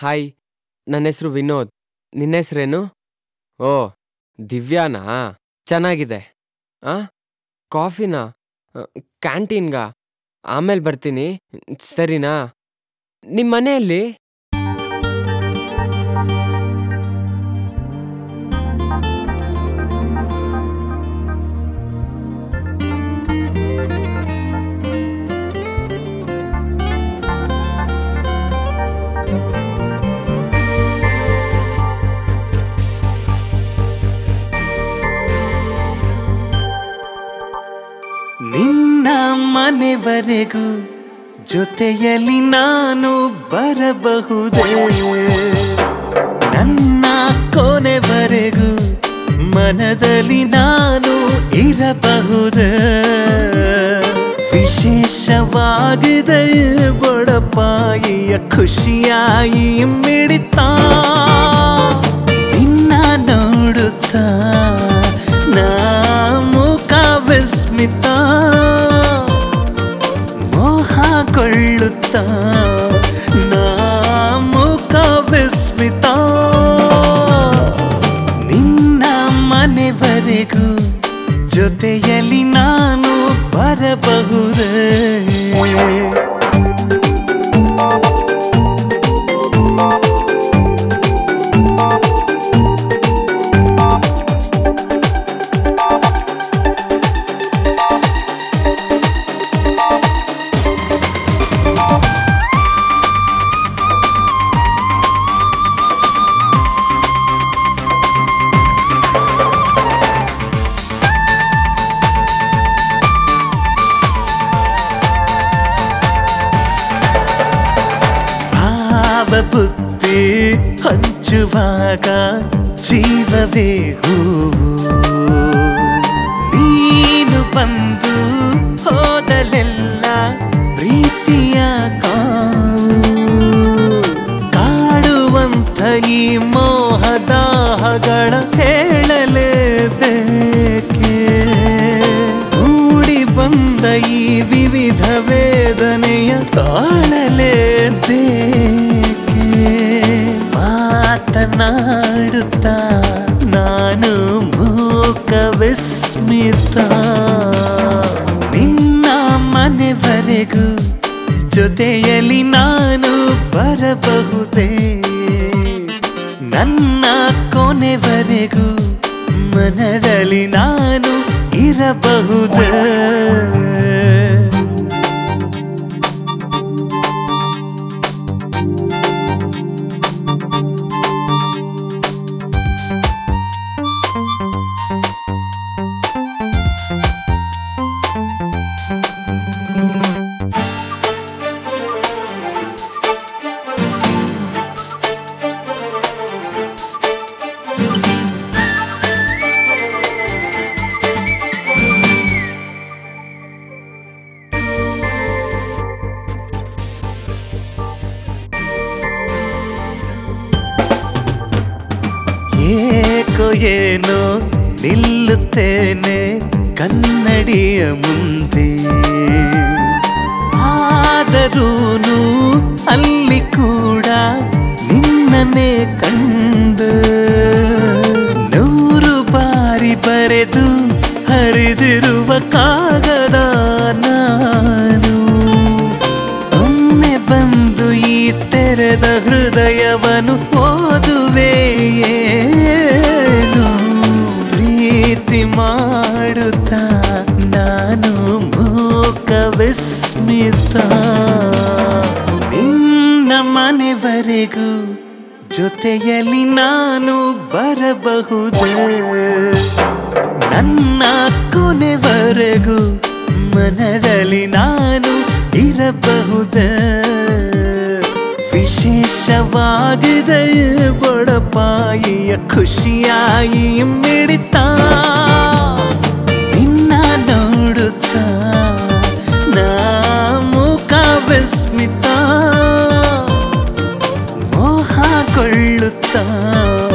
hi ನನ್ನ ಹೆಸರು ವಿನೋದ್ ನಿನ್ನ ಹೆಸ್ರೇನು ಓ ದಿವ್ಯಾನಾ ಚೆನ್ನಾಗಿದೆ ಆ ಕಾಫಿನಾ ಕ್ಯಾಂಟೀನ್ಗಾ ಆಮೇಲೆ ಬರ್ತೀನಿ ಸರಿನಾ ನಿಮ್ಮ ಮನೆಯಲ್ಲಿ ನಿನ್ನ ಮನೆವರೆಗೂ ಜೊತೆಯಲ್ಲಿ ನಾನು ಬರಬಹುದೇ ನನ್ನ ಕೊನೆವರೆಗೂ ಮನದಲ್ಲಿ ನಾನು ಇರಬಹುದೇ ವಿಶೇಷವಾಗಿದೆ ಬಡಪಾಯಿಯ ಖುಷಿಯಾಗಿ ಮಿಡಿತ ನಿನ್ನ ನೋಡುತ್ತಾ ನಾ ಮುಖ ವಿಸ್ಮಿತ ಮೋಹಗೊಳ್ಳುತ್ತಾ ನಾ ಮುಖ ವಿಸ್ಮಿತ ನಿನ್ನ ಮನೆವರೆಗೂ ಜೊತೆಯಲ್ಲಿ ನಾನು ಬರಬಹುದೇ ಭಾವ ಬುದ್ಧಿ ಹಂಚುವಾಗ ಜೀವವೇ ಹೂವು ನೀನು ಬಂದು ಹೋದಲೆಲ್ಲ ಪ್ರೀತಿಯ ಕಾವು ಕಾಡುವಂಥ ಈ ಮೋಹದಾಹಗಳ ಹೇಳಲೇಬೇಕೆ ಮೂಡಿ ಬಂದ ಈ ವಿವಿಧ ವೇದನೆಯ ತಾಳಲೇಬೇಕೆ ಮಾತನಾಡುತ್ತಾ ನಾನು ಮೂಕ ವಿಸ್ಮಿತ ನಿನ್ನ ಮನೆವರೆಗೂ ಜೊತೆಯಲ್ಲಿ ನಾನು ಬರಬಹುದೇ ನನ್ನ ಕೊನೆವರೆಗೂ ಮನದಲ್ಲಿ ನಾನು ಇರಬಹುದೇ ಏಕೋ ಏನೋ ನಿಲ್ಲುತ್ತೇನೆ ಕನ್ನಡಿಯ ಮುಂದೆ ಆದರೂನು ಅಲ್ಲಿ ಕೂಡ ನಿನ್ನನ್ನೇ ಕಂಡು ನೂರು ಬಾರಿ ಬರೆದು ಹರಿದಿರುವ ಕಾಗದ ನಾನು ಒಮ್ಮೆ ಬಂದು ಈ ತೆರೆದ ಹೃದಯವನ್ನು ಓದುವೆ ಏನು ಪ್ರೀತಿ ಮಾಡುತ್ತಾ ನಾನು ಮೂಕ ವಿಸ್ಮಿತ ನಿನ್ನ ಮನೆವರೆಗೂ ಜೊತೆಯಲ್ಲಿ ನಾನು ಬರಬಹುದೇ ನನ್ನ ಕೊನೆವರೆಗೂ ಮನದಲ್ಲಿ ನಾನು ಇರಬಹುದೇ ವಿಶೇಷವಾಗಿದೆ ಬಡಪಾಯಿಯ ಖುಷಿಯಾಗಿ ಮಿಡಿತ ನಿನ್ನ ನೋಡುತ್ತಾ ನಾ ಮುಖ ವಿಸ್ಮಿತ ಮೋಹಗೊಳ್ಳುತ್ತಾ